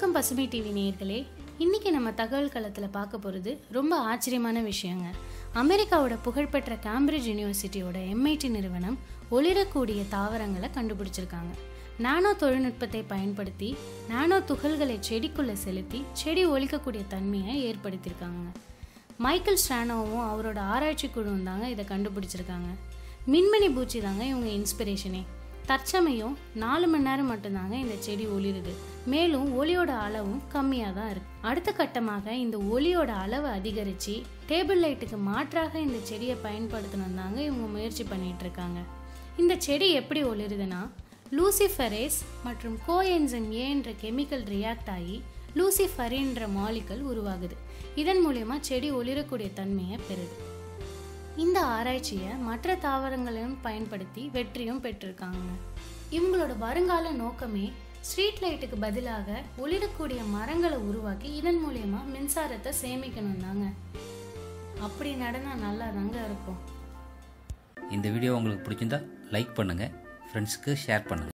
வணக்கம் பசுமை டிவி நேயர்களே இன்னைக்கு நம்ம தகவல் களத்தில் பார்க்க போகிறது ரொம்ப ஆச்சரியமான விஷயங்க அமெரிக்காவோட புகழ்பெற்ற கேம்பிரிட்ஜ் யூனிவர்சிட்டியோட எம்ஐடி நிறுவனம் ஒளிரக்கூடிய தாவரங்களை கண்டுபிடிச்சிருக்காங்க நானோ தொழில்நுட்பத்தை பயன்படுத்தி நானோ துகள்களை செடிக்குள்ள செலுத்தி செடி ஒலிக்கக்கூடிய தன்மையை ஏற்படுத்தியிருக்காங்க மைக்கேல் ஸ்டானோவும் அவரோட ஆராய்ச்சி குழுவும் தாங்க இதை கண்டுபிடிச்சிருக்காங்க மின்மணி பூச்சி தாங்க இவங்க இன்ஸ்பிரேஷனே தற்சமயம் நாலு மணி நேரம் மட்டும்தாங்க இந்த செடி ஒளிருது மேலும் ஒளியோட அளவும் கம்மியாக தான் இருக்கு அடுத்த கட்டமாக இந்த ஒளியோட அளவை அதிகரித்து டேபிள் லைட்டுக்கு மாற்றாக இந்த செடியை பயன்படுத்தணும் தாங்க இவங்க முயற்சி பண்ணிட்டு இருக்காங்க இந்த செடி எப்படி ஒளிருதுன்னா லூசிஃபரேஸ் மற்றும் கோஎன்சம் ஏ என்ற கெமிக்கல் ரியாக்ட் ஆகி லூசிஃபரின்ற மாலிக்கல் உருவாகுது இதன் மூலயமா செடி ஒளிரக்கூடிய தன்மையை பெறுது இந்த ஆராய்ச்சியை மற்ற தாவரங்களையும் பயன்படுத்தி வெற்றியும் பெற்றிருக்காங்க இவங்களோட வருங்கால நோக்கமே ஸ்ட்ரீட் லைட்டுக்கு பதிலாக ஒளிரக்கூடிய மரங்களை உருவாக்கி இதன் மூலயமா மின்சாரத்தை சேமிக்கணும் தாங்க அப்படி நடனா நல்லா தாங்க இருக்கும் இந்த வீடியோ உங்களுக்கு பிடிச்சிருந்தா லைக் பண்ணுங்கள் ஃப்ரெண்ட்ஸ்க்கு ஷேர் பண்ணுங்கள்